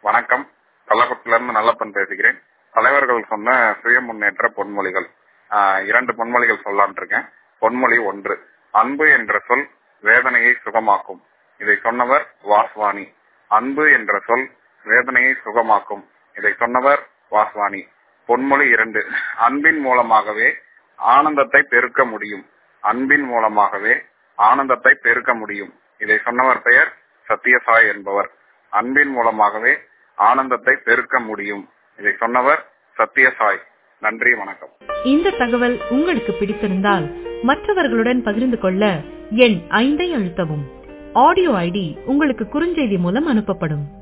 வணக்கம் கள்ளக்குளத்திலிருந்து நல்லப்பன் பேசுகிறேன் தலைவர்கள் சொன்ன சுய முன்னேற்ற பொன்மொழிகள் ஆஹ் இரண்டு பொன்மொழிகள் சொல்லலாம்னு இருக்கேன் பொன்மொழி ஒன்று அன்பு என்ற சொல் வேதனையை சுகமாக்கும் இதை சொன்னவர் வாஸ்வானி அன்பு என்ற சொல் வேதனையை சுகமாக்கும் இதை சொன்னவர் வாஸ்வானி பொன்மொழி இரண்டு அன்பின் மூலமாகவே ஆனந்தத்தை பெருக்க முடியும் அன்பின் மூலமாகவே ஆனந்தத்தை பெருக்க முடியும் இதை சொன்னவர் பெயர் சத்யசாய் என்பவர் அன்பின் மூலமாகவே ஆனந்தத்தை பெருக்க முடியும் இதை சொன்னவர் சத்யசாய் நன்றி வணக்கம் இந்த தகவல் உங்களுக்கு பிடித்திருந்தால் மற்றவர்களுடன் பகிர்ந்து கொள்ள எண் ஐந்தை அழுத்தவும் ஆடியோ ஐடி உங்களுக்கு குறுஞ்செய்தி மூலம் அனுப்பப்படும்